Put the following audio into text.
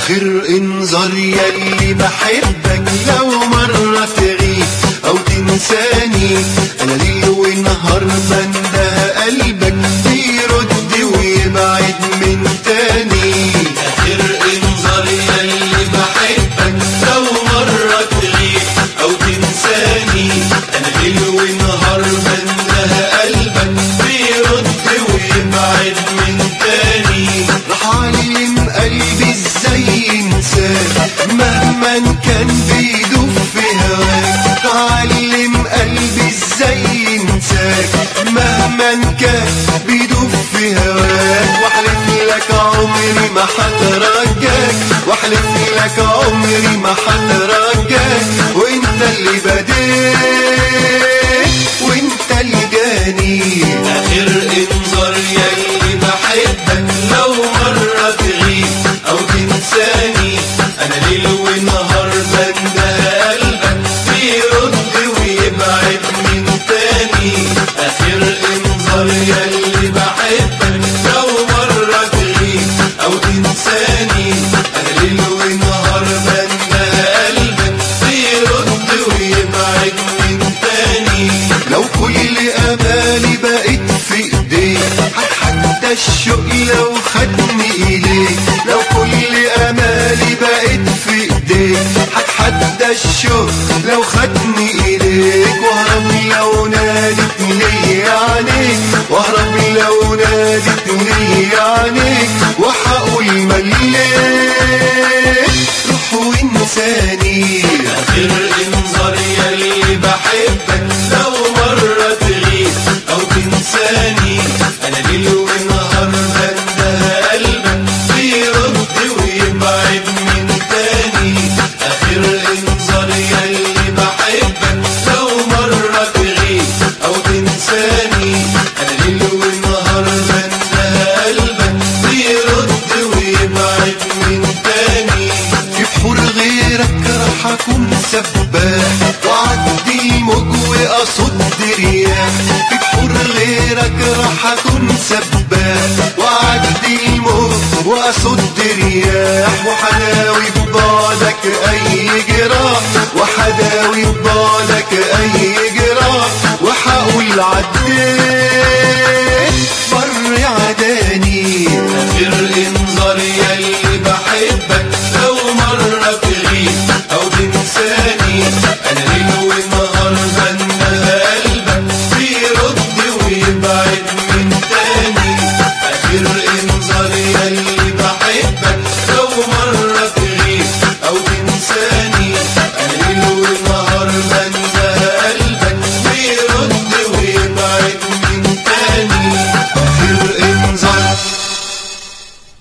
آخر انذار يلي بحبك لو مرة تغيب أو تنساني أنا ليل ونهار بنده قلبك بيرد ويبعد من تاني آخر انذار يلي بحبك لو مرة تغيب أو تنساني أنا ليل ونهار بنده قلبك بيرد ويبعد من تاني راح علم قلبي ازاي ينساك مهما كان بيدوب في هواك علم قلبي ازاي ينساك مهما كان بيدوب في هواك واحلف لك عمري ما هترجاك واحلف لك عمري ما هترجاك وانت اللي بديت وانت اللي جاني اخر انذار يلي بحبك لو مرة تغيب او تنساني انا ليل ونهار بنده قلبك بيرد ويبعد من تاني اخر انذار يلي بحبك لو مرة تغيب او تنساني انا ليل ونهار بنده قلبك بيرد ويبعد من تاني لو كل امالي بقت في ايديك هتحدى الشوق لو خدني اليك لو كل امالي بقت في ايديك هتحدى الشوق لو خدني اليك واهرب لو نادت لي عينيك واهرب لو نادت لي عينيك وهقول مليت روح وانساني اخر انذار يلي بحبك لو مرة تغيب او تنساني انا ليل ونهار بنده قلبك بيرد ويبعد من تاني اخر انذار يلي بحبك لو مرة تغيب او تنساني انا ليل ونهار بنده قلبك بيرد ويبعد من تاني في بحور غيرك راح اكون سباح واعدي الموج واصد رياح في بحور غيرك راح اكون سباح واعدي الموج واصد رياح وحداوي ببعدك اي جراح وحداوي ببعدك اي جراح وحقول عديت